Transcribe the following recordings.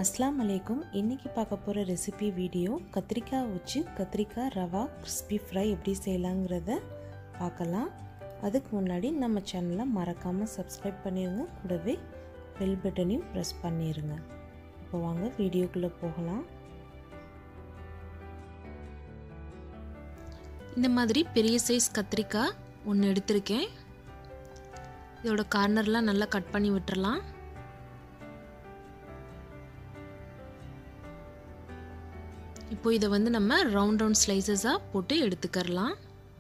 அஸ்லாம் அலைக்கும் இன்றைக்கி பார்க்க போகிற ரெசிபி வீடியோ கத்திரிக்காய் வச்சு கத்திரிக்காய் ரவா கிறிஸ்பி ஃப்ரை எப்படி செய்யலாங்கிறத பார்க்கலாம் அதுக்கு முன்னாடி நம்ம சேனலை மறக்காமல் சப்ஸ்கிரைப் பண்ணிடுங்க கூடவே பெல் பட்டனையும் ப்ரெஸ் பண்ணிடுங்க இப்போ வாங்க வீடியோக்குள்ளே போகலாம் இந்த மாதிரி பெரிய சைஸ் கத்திரிக்காய் ஒன்று எடுத்திருக்கேன் இதோட கார்னர்லாம் நல்லா கட் பண்ணி விட்டுறலாம் இப்போ இதை வந்து நம்ம ரவுண்ட் ரவுண்ட் ஸ்லைசஸாக போட்டு எடுத்துக்கரலாம்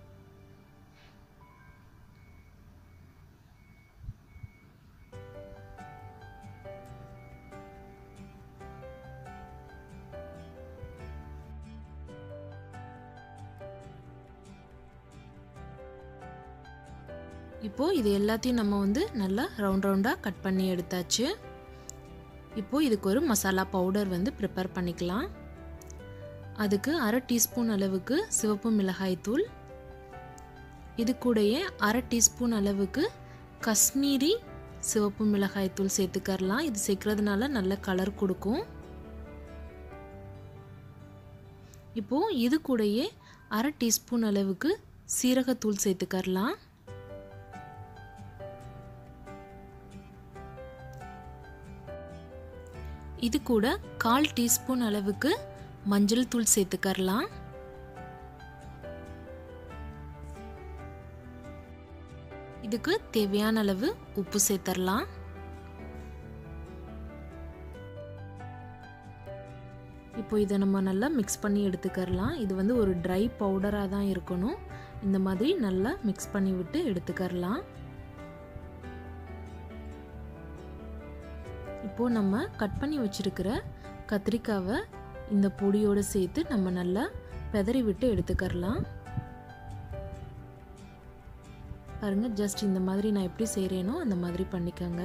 இப்போது இது எல்லாத்தையும் நம்ம வந்து நல்லா ரவுண்ட் ரவுண்டாக கட் பண்ணி எடுத்தாச்சு இப்போது இதுக்கு ஒரு மசாலா பவுடர் வந்து ப்ரிப்பேர் பண்ணிக்கலாம் அதுக்கு அரை டீஸ்பூன் அளவுக்கு சிவப்பு மிளகாய் தூள் இது கூடயே அரை டீஸ்பூன் அளவுக்கு காஷ்மீரி சிவப்பு மிளகாய் தூள் சேர்த்துக்கரலாம் இது சேர்க்கறதுனால நல்ல கலர் கொடுக்கும் இப்போது இது கூடயே அரை டீஸ்பூன் அளவுக்கு சீரகத்தூள் சேர்த்துக்கரலாம் இது கூட கால் டீஸ்பூன் அளவுக்கு மஞ்சள் தூள் சேர்த்துக்கரலாம் இதுக்கு தேவையான அளவு உப்பு சேர்த்துடலாம் இப்போ இதை நம்ம நல்லா மிக்ஸ் பண்ணி எடுத்துக்கரலாம் இது வந்து ஒரு ட்ரை பவுடராக தான் இருக்கணும் இந்த மாதிரி நல்லா மிக்ஸ் பண்ணி விட்டு எடுத்துக்கரலாம் இப்போது நம்ம கட் பண்ணி வச்சுருக்கிற கத்திரிக்காவை இந்த பொடியோடு சேர்த்து நம்ம நல்லா பெதறி விட்டு எடுத்துக்கரலாம் பாருங்கள் ஜஸ்ட் இந்த மாதிரி நான் எப்படி செய்கிறேனோ அந்த மாதிரி பண்ணிக்கோங்க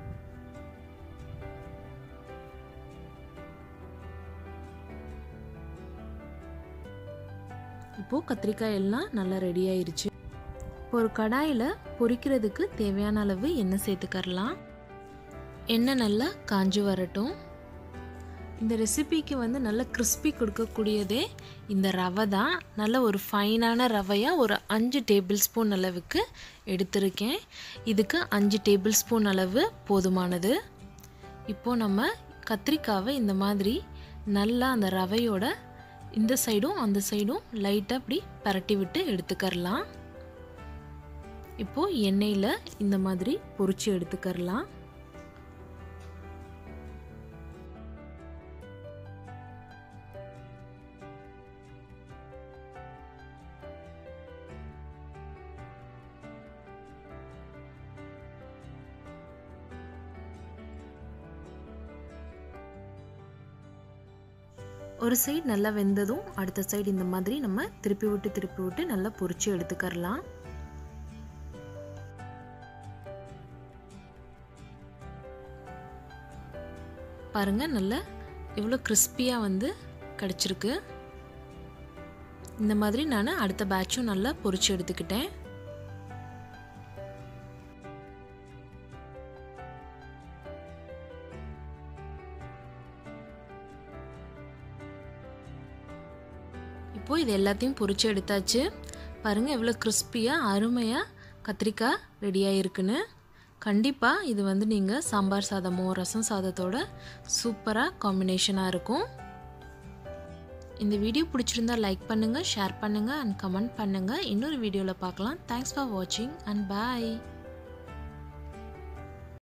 இப்போது கத்திரிக்காய் எல்லாம் நல்லா ரெடி ஆயிருச்சு இப்போ ஒரு கடாயில் பொரிக்கிறதுக்கு தேவையான அளவு எண்ணெய் சேர்த்துக்கரலாம் எண்ணெய் நல்லா காஞ்சி வரட்டும் இந்த ரெசிபிக்கு வந்து நல்ல கிறிஸ்பி கொடுக்கக்கூடியதே இந்த ரவை தான் நல்ல ஒரு ஃபைனான ரவையாக ஒரு அஞ்சு டேபிள் ஸ்பூன் அளவுக்கு எடுத்திருக்கேன் இதுக்கு அஞ்சு டேபிள் ஸ்பூன் அளவு போதுமானது இப்போது நம்ம கத்திரிக்காவை இந்த மாதிரி நல்லா அந்த ரவையோட இந்த சைடும் அந்த சைடும் லைட்டாக அப்படி பரட்டி விட்டு எடுத்துக்கரலாம் இப்போது எண்ணெயில் இந்த மாதிரி பொரிச்சு எடுத்துக்கரலாம் ஒரு சைடு நல்லா வெந்ததும் அடுத்த சைடு இந்த மாதிரி நம்ம திருப்பி விட்டு திருப்பி விட்டு நல்லா பொரிச்சு எடுத்துக்கரலாம் பாருங்க நல்லா எவ்வளோ கிறிஸ்பியாக வந்து கிடச்சிருக்கு இந்த மாதிரி நான் அடுத்த பேட்சும் நல்லா பொரிச்சு எடுத்துக்கிட்டேன் இப்போது இது எல்லாத்தையும் பொரிச்சு எடுத்தாச்சு பாருங்கள் எவ்வளோ கிறிஸ்பியாக அருமையாக கத்திரிக்காய் ரெடியாக இருக்குன்னு கண்டிப்பாக இது வந்து நீங்கள் சாம்பார் சாதமோ ரசம் சாதத்தோட சூப்பராக காம்பினேஷனாக இருக்கும் இந்த வீடியோ பிடிச்சிருந்தா லைக் பண்ணுங்கள் ஷேர் பண்ணுங்கள் அண்ட் கமெண்ட் பண்ணுங்கள் இன்னொரு வீடியோவில் பார்க்கலாம் தேங்க்ஸ் ஃபார் வாட்சிங் அண்ட் பாய்